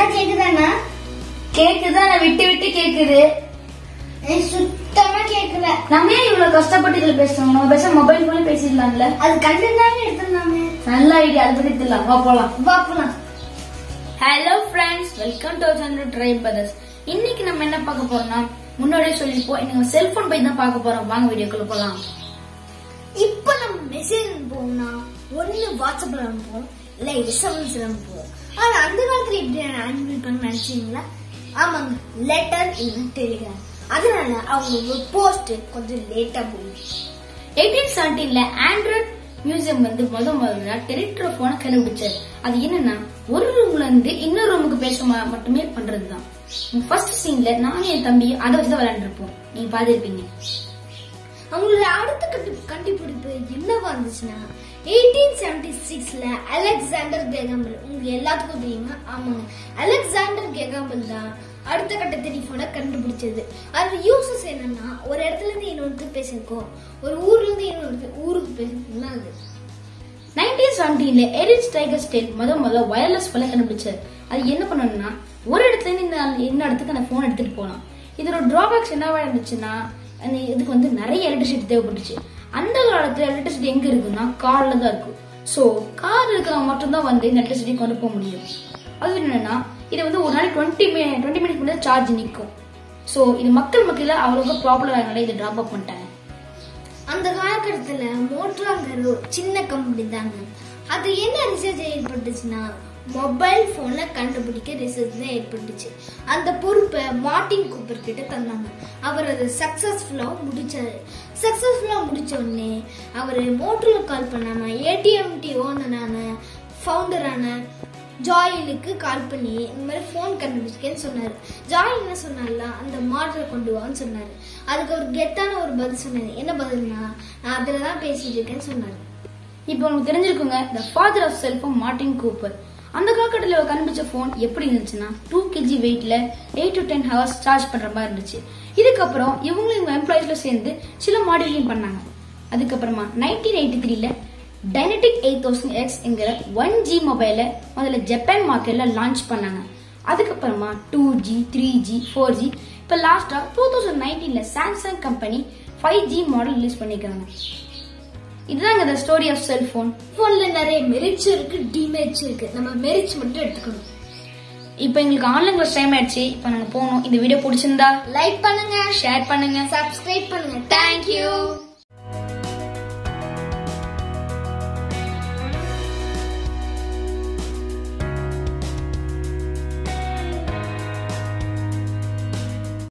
கேக்குதாண்ணா கேக்குதா நான் விட்டு விட்டு கேக்குது எனக்கு சுத்தமா கேக்கல நம்ம ஏன் இவ்வளவு கஷ்டப்பட்டு இதுல பேசுறோம் நம்ம பேச மொபைல் போன்ல பேசிடலாம்ல அது கண்டுதானே எடுத்திருந்தாமே நல்ல ஐடியா அதை பத்தி தெரியலாம் வா போலாம் பாப்பலாம் hello friends welcome to Chandra try brothers இன்னைக்கு நம்ம என்ன பார்க்க போறோம்னா முன்னாடியே சொல்லிப்போம் இன்னைக்கு செல்போன் பத்தி தான் பார்க்க போறோம் வாங்க வீடியோக்குள்ள போலாம் இப்ப நம்ம மெசேஜ் அனுப்புவோம்னா ஒண்ணு வாட்ஸ்அப்ல அனுப்புவோம் இல்ல எஸ்எம்எஸ் அனுப்புவோம் ஆனா அந்த காலத்துல எப்படி அனுப்பிப்பாங்க நினைச்சீங்களா ஆமாங்க லெட்டர் இல்ல டெலிகிராம் அதனால அவங்க போஸ்ட் கொஞ்சம் லேட்டா போகும் எயிட்டீன் செவன்டீன்ல ஆண்ட்ராய்ட் மியூசியம் வந்து முத முதல்ல டெலிட்ரோ போன கண்டுபிடிச்சாரு அது என்னன்னா ஒரு ரூம்ல இருந்து இன்னொரு ரூமுக்கு பேச ம- மட்டுமே பண்றதுதான் ஃபர்ஸ்ட் சீன்ல நானும் என் தம்பியும் அதை வச்சு தான் விளையாண்டுருப்போம் நீங்க பாத்திருப்பீங்க அவங்களோட அடுத்த கண்டு கண்டுபிடிப்பு என்னவா இருந்துச்சுன்னா எயிட்டீன் செவன்டி சிக்ஸ்ல அலெக்சாண்டர் கேகாம்பல் உங்க எல்லாத்துக்கும் தெரியுமா ஆமாங்க அலெக்சாண்டர் கேகாம்பல் தான் அடுத்த கட்ட டெலிஃபோனை கண்டுபிடிச்சது அது யூசஸ் என்னன்னா ஒரு இடத்துல இருந்து இன்னொருத்தர் பேசிருக்கோம் ஒரு ஊர்ல இருந்து இன்னொரு ஊருக்கு பேசிருக்கோம்னா அது நைன்டீன் செவன்டீன்ல எரிச் டைகர் ஸ்டேல் முத முத வயர்லெஸ் போல கண்டுபிடிச்சாரு அது என்ன பண்ணணும்னா ஒரு இடத்துல இருந்து இந்த இன்னொரு இடத்துக்கு அந்த போன் எடுத்துட்டு போகலாம் இதோட டிராபேக்ஸ் என்னவா இருந்துச்சுன்னா அந்த இதுக்கு வந்து நிறைய எலக்ட்ரிசிட்டி தேவைப்பட்டுச்சு அந்த காலத்துல எலக்ட்ரிசிட்டி எங்க இருக்குன்னா கார்ல தான் இருக்கும் சோ கார் இருக்கிறவங்க மட்டும்தான் வந்து இந்த எலக்ட்ரிசிட்டி கொண்டு போக முடியும் அது என்னன்னா இது வந்து ஒரு நாளைக்கு டுவெண்ட்டி டுவெண்ட்டி மினிட்ஸ் முன்னாடி சார்ஜ் நிற்கும் சோ இது மக்கள் மத்தியில அவ்வளவு ப்ராப்ளம் ஆகனால இதை டிராப் அப் பண்ணிட்டாங்க அந்த காலகட்டத்துல மோட்டராங்கிற ஒரு சின்ன கம்பெனி தாங்க அது என்ன ரிசர்ச் ஏற்பட்டுச்சுன்னா மொபைல் போனை கண்டுபிடிக்க ரிசர்ச் தான் ஏற்பட்டுச்சு அந்த பொறுப்பை மார்ட்டின் கூப்பர் கிட்ட தந்தாங்க அவர் அதை சக்சஸ்ஃபுல்லா முடிச்சாரு சக்சஸ்ஃபுல்லா முடிச்ச உடனே அவர் மோட்டர்ல கால் பண்ணாம ஏடிஎம்டி ஓனரான ஃபவுண்டரான ஜாயிலுக்கு கால் பண்ணி இந்த மாதிரி ஃபோன் கண்டுபிடிச்சிக்கேன்னு சொன்னாரு ஜாயில் என்ன சொன்னார்ல அந்த மாடலை கொண்டு வான்னு சொன்னாரு அதுக்கு ஒரு கெத்தான ஒரு பதில் சொன்னாரு என்ன பதில்னா நான் அதுல தான் பேசிட்டு இருக்கேன்னு சொன்னாரு இப்போ உங்களுக்கு தெரிஞ்சிருக்குங்க the father of cellphone Martin Cooper அந்த காலகட்டத்தில் அவர் கண்டுபிடிச்ச ஃபோன் எப்படி இருந்துச்சுன்னா டூ கேஜி வெயிட்ல eight to ten hours charge பண்ற மாதிரி இருந்துச்சு இதுக்கப்புறம் இவங்களும் இவங்க எம்ப்ளாயிஸ்ல சேர்ந்து சில மாடலையும் பண்ணாங்க அதுக்கப்புறமா நைன்டீன் எயிட்டி த்ரீல டைனடிக் எயிட் தௌசண்ட் எக்ஸ் என்கிற ஒன் ஜி மொபைலை முதல்ல ஜப்பான் மார்க்கெட்ல லான்ச் பண்ணாங்க அதுக்கப்புறமா two G three G four G இப்போ லாஸ்டா டூ தௌசண்ட் நைன்டீன்ல Samsung company five G model release பண்ணிக்கிறாங்க இதுதாங்க த ஸ்டோரி ஆஃப் செல்போன் போன்ல நிறைய மெரிட்ஸ் இருக்கு டிமெரிட்ஸ் இருக்கு நம்ம மெரிட்ஸ் மட்டும் எடுத்துக்கணும் இப்போ எங்களுக்கு ஆன்லைன் கிளாஸ் டைம் ஆயிடுச்சு இப்போ நாங்க போகணும் இந்த வீடியோ பிடிச்சிருந்தா லைக் பண்ணுங்க ஷேர் பண்ணுங்க சப்ஸ்கிரைப் பண்ணுங்க தேங்க்யூ